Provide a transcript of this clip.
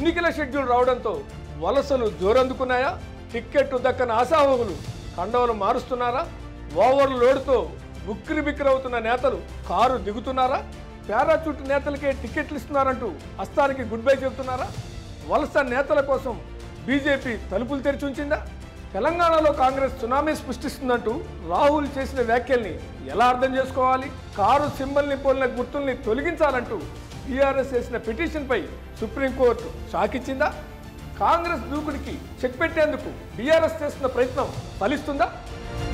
ఎన్నికల షెడ్యూల్ రావడంతో వలసలు జోరందుకున్నాయా టిక్కెట్ దక్కన ఆశావహులు కండవలు మారుస్తున్నారా ఓవర్ లోడ్తో ఉక్కిరి బిక్కిరవుతున్న నేతలు కారు దిగుతున్నారా పారాచూట్ నేతలకే టిక్కెట్లు ఇస్తున్నారంటూ హస్తానికి గుడ్ బై చెబుతున్నారా వలస నేతల కోసం బీజేపీ తలుపులు తెరిచి ఉంచిందా తెలంగాణలో కాంగ్రెస్ సునామీ సృష్టిస్తుందంటూ రాహుల్ చేసిన వ్యాఖ్యల్ని ఎలా అర్థం చేసుకోవాలి కారు సింబల్ని పోలిన గుర్తుల్ని తొలగించాలంటూ బీఆర్ఎస్ చేసిన పిటిషన్పై సుప్రీంకోర్టు షాక్ ఇచ్చిందా కాంగ్రెస్ దూకుడికి చెక్ పెట్టేందుకు బీఆర్ఎస్ చేస్తున్న ప్రయత్నం ఫలిస్తుందా